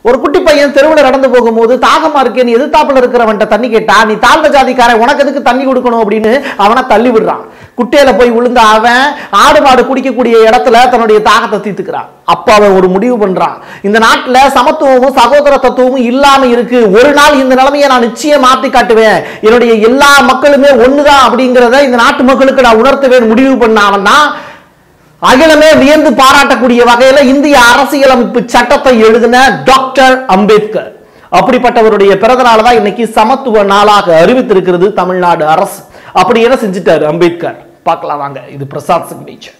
ஒரு குட்டி பையன் தெருவில் நடந்து போகும்போது தாகமா இருக்கேன்னு எதிர்த்தாப்புல இருக்கிறவன்ட்ட தண்ணி கேட்டா நீ தாழ்ந்த ஜாதிக்காரன் உனக்கு எதுக்கு தண்ணி கொடுக்கணும் அப்படின்னு அவனை தள்ளி விடுறான் குட்டையில போய் விழுந்த அவன் ஆடு மாடு குடிக்கக்கூடிய இடத்துல தன்னுடைய தாகத்தை தீர்த்துக்கிறான் அப்ப அவன் ஒரு முடிவு பண்றான் இந்த நாட்டுல சமத்துவமும் சகோதர தத்துவமும் இல்லாம இருக்கு ஒரு நாள் இந்த நிலைமையை நான் நிச்சயம் மாத்தி காட்டுவேன் என்னுடைய எல்லா மக்களுமே ஒண்ணுதான் அப்படிங்கிறத இந்த நாட்டு மக்களுக்கு நான் உணர்த்துவேன் முடிவு பண்ண அவன் தான் அகிலமே வியந்து பாராட்டக்கூடிய வகையில இந்திய அரசியலமைப்பு சட்டத்தை எழுதின டாக்டர் அம்பேத்கர் அப்படிப்பட்டவருடைய பிறந்த நாள் தான் இன்னைக்கு சமத்துவ நாளாக அறிவித்திருக்கிறது தமிழ்நாடு அரசு அப்படி என்ன செஞ்சுட்டாரு அம்பேத்கர் பார்க்கலாம் வாங்க இது பிரசாத் சிங் நேச்சர்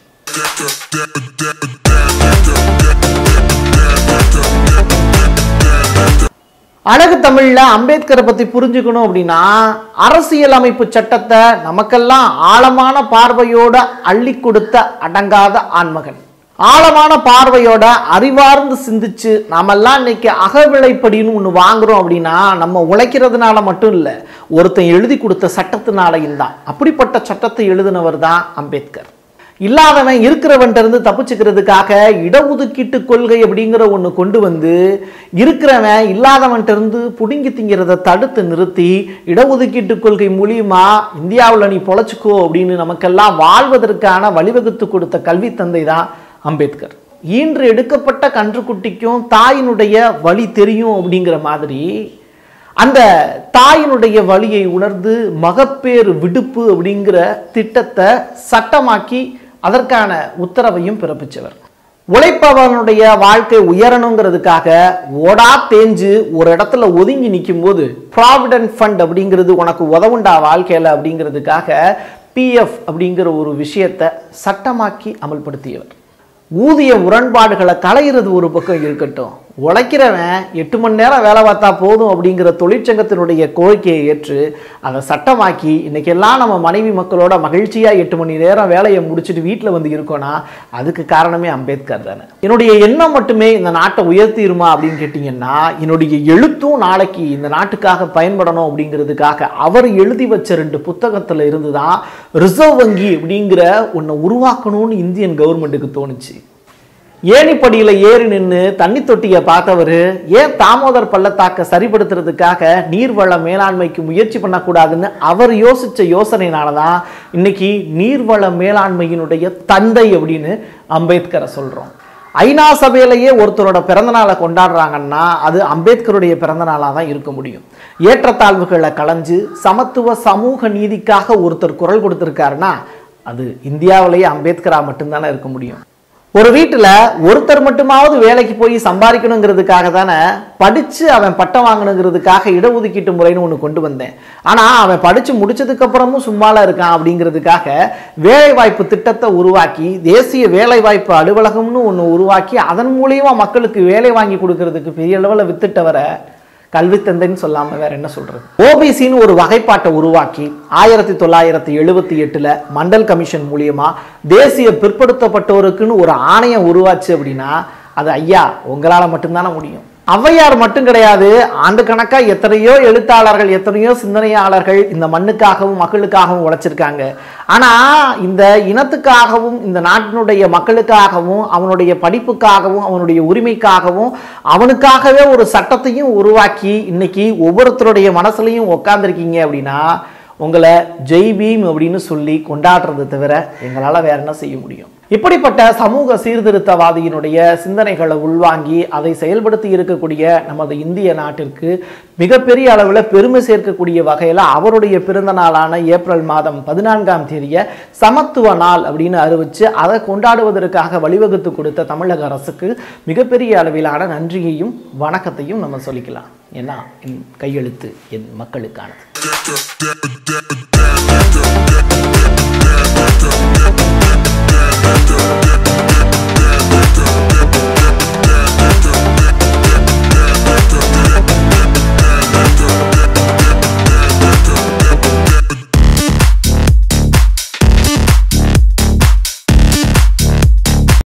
அழகு தமிழ்ல அம்பேத்கரை பத்தி புரிஞ்சுக்கணும் அப்படின்னா அரசியலமைப்பு சட்டத்தை நமக்கெல்லாம் ஆழமான பார்வையோட அள்ளி கொடுத்த அடங்காத ஆண்மகன் ஆழமான பார்வையோட அறிவார்ந்து சிந்திச்சு நாமெல்லாம் இன்னைக்கு அகவிளைப்படின்னு ஒன்று வாங்குறோம் அப்படின்னா நம்ம உழைக்கிறதுனால மட்டும் இல்லை ஒருத்தன் எழுதி கொடுத்த சட்டத்தினாலையும் தான் அப்படிப்பட்ட சட்டத்தை எழுதினவர் தான் அம்பேத்கர் இல்லாதவன் இருக்கிறவன்ட்ட இருந்து தப்பிச்சுக்கிறதுக்காக இடஒதுக்கீட்டு கொள்கை அப்படிங்கிற ஒன்று கொண்டு வந்து இருக்கிறவன் இல்லாதவன்ட்ட இருந்து புடுங்கி திங்கிறத தடுத்து நிறுத்தி இடஒதுக்கீட்டு கொள்கை மூலியமா இந்தியாவில் நீ பொழைச்சிக்கோ அப்படின்னு நமக்கெல்லாம் வாழ்வதற்கான வழிவகுத்து கொடுத்த கல்வி தந்தை தான் அம்பேத்கர் ஈன்று எடுக்கப்பட்ட கன்றுக்குட்டிக்கும் தாயினுடைய வழி தெரியும் அப்படிங்கிற மாதிரி அந்த தாயினுடைய வழியை உணர்ந்து மகப்பேறு விடுப்பு அப்படிங்கிற திட்டத்தை சட்டமாக்கி அதற்கான உத்தரவையும் பிறப்பிச்சவர் உழைப்பவனுடைய வாழ்க்கை உயரணுங்கிறதுக்காக ஓடா தேஞ்சு ஒரு இடத்துல ஒதுங்கி நிற்கும் போது ப்ராவிடன்ட் ஃபண்ட் அப்படிங்கிறது உனக்கு உதவுண்டா வாழ்க்கையில் அப்படிங்கிறதுக்காக பிஎஃப் அப்படிங்கிற ஒரு விஷயத்தை சட்டமாக்கி அமல்படுத்தியவர் ஊதிய முரண்பாடுகளை களையிறது ஒரு பக்கம் இருக்கட்டும் உழைக்கிறவன் எட்டு மணி நேரம் வேலை பார்த்தா போதும் அப்படிங்கிற தொழிற்சங்கத்தினுடைய கோரிக்கையை ஏற்று அதை சட்டமாக்கி இன்னைக்கெல்லாம் நம்ம மனைவி மக்களோட மகிழ்ச்சியாக எட்டு மணி நேரம் வேலையை முடிச்சுட்டு வீட்டில் வந்து இருக்கோன்னா அதுக்கு காரணமே அம்பேத்கர் தானே என்னுடைய எண்ணம் மட்டுமே இந்த நாட்டை உயர்த்திருமா அப்படின்னு கேட்டிங்கன்னா என்னுடைய எழுத்தும் நாளைக்கு இந்த நாட்டுக்காக பயன்படணும் அப்படிங்கிறதுக்காக அவர் எழுதி வச்ச ரெண்டு புத்தகத்தில் இருந்து தான் ரிசர்வ் வங்கி அப்படிங்கிற ஒன்றை உருவாக்கணும்னு இந்தியன் கவர்மெண்ட்டுக்கு தோணுச்சு ஏணிப்படியில் ஏறி நின்று தண்ணி தொட்டியை பார்த்தவர் ஏன் தாமோதர் பள்ளத்தாக்கை சரிப்படுத்துறதுக்காக நீர்வள மேலாண்மைக்கு முயற்சி பண்ணக்கூடாதுன்னு அவர் யோசித்த யோசனையினால தான் இன்னைக்கு நீர்வள மேலாண்மையினுடைய தந்தை அப்படின்னு அம்பேத்கரை சொல்கிறோம் ஐநா சபையிலேயே ஒருத்தரோட பிறந்தநாளை கொண்டாடுறாங்கன்னா அது அம்பேத்கருடைய பிறந்தநாளாக தான் இருக்க முடியும் ஏற்றத்தாழ்வுகளை களைஞ்சு சமத்துவ சமூக நீதிக்காக ஒருத்தர் குரல் கொடுத்துருக்காருன்னா அது இந்தியாவிலேயே அம்பேத்கரா மட்டும்தானே இருக்க முடியும் ஒரு வீட்டில் ஒருத்தர் மட்டுமாவது வேலைக்கு போய் சம்பாதிக்கணுங்கிறதுக்காக தானே படித்து அவன் பட்டம் வாங்கணுங்கிறதுக்காக இடஒதுக்கீட்டு முறைன்னு ஒன்று கொண்டு வந்தேன் ஆனால் அவன் படித்து முடிச்சதுக்கப்புறமும் சும்மாலாம் இருக்கான் அப்படிங்கிறதுக்காக வேலைவாய்ப்பு திட்டத்தை உருவாக்கி தேசிய வேலைவாய்ப்பு அலுவலகம்னு ஒன்று உருவாக்கி அதன் மூலியமா மக்களுக்கு வேலை வாங்கி கொடுக்கறதுக்கு பெரிய அளவில் வித்துட்டவரை கல்வி தந்தைன்னு சொல்லாமல் வேற என்ன சொல்றது ஓபிசின்னு ஒரு வகைப்பாட்டை உருவாக்கி ஆயிரத்தி தொள்ளாயிரத்தி எழுபத்தி எட்டில் மண்டல் கமிஷன் மூலியமா தேசிய பிற்படுத்தப்பட்டோருக்குன்னு ஒரு ஆணையம் உருவாச்சு அப்படின்னா அது ஐயா உங்களால் மட்டும்தானே முடியும் ஔவையார் மட்டும் கிடையாது ஆண்டு கணக்கா எத்தனையோ எழுத்தாளர்கள் எத்தனையோ சிந்தனையாளர்கள் இந்த மண்ணுக்காகவும் மக்களுக்காகவும் உழைச்சிருக்காங்க ஆனா இந்த இனத்துக்காகவும் இந்த நாட்டினுடைய மக்களுக்காகவும் அவனுடைய படிப்புக்காகவும் அவனுடைய உரிமைக்காகவும் அவனுக்காகவே ஒரு சட்டத்தையும் உருவாக்கி இன்னைக்கு ஒவ்வொருத்தருடைய மனசுலையும் உக்காந்துருக்கீங்க அப்படின்னா உங்களை ஜெய் பீம் அப்படின்னு சொல்லி கொண்டாடுறதை தவிர எங்களால் வேற என்ன செய்ய முடியும் இப்படிப்பட்ட சமூக சீர்திருத்தவாதியினுடைய சிந்தனைகளை உள்வாங்கி அதை செயல்படுத்தி இருக்கக்கூடிய நமது இந்திய நாட்டிற்கு மிகப்பெரிய அளவில் பெருமை சேர்க்கக்கூடிய வகையில் அவருடைய பிறந்த நாளான ஏப்ரல் மாதம் பதினான்காம் தேதியை சமத்துவ நாள் அப்படின்னு அறிவிச்சு அதை கொண்டாடுவதற்காக வழிவகுத்து கொடுத்த தமிழக அரசுக்கு மிகப்பெரிய அளவிலான நன்றியையும் வணக்கத்தையும் நம்ம சொல்லிக்கலாம் ஏன்னா என் கையெழுத்து என் மக்களுக்கானது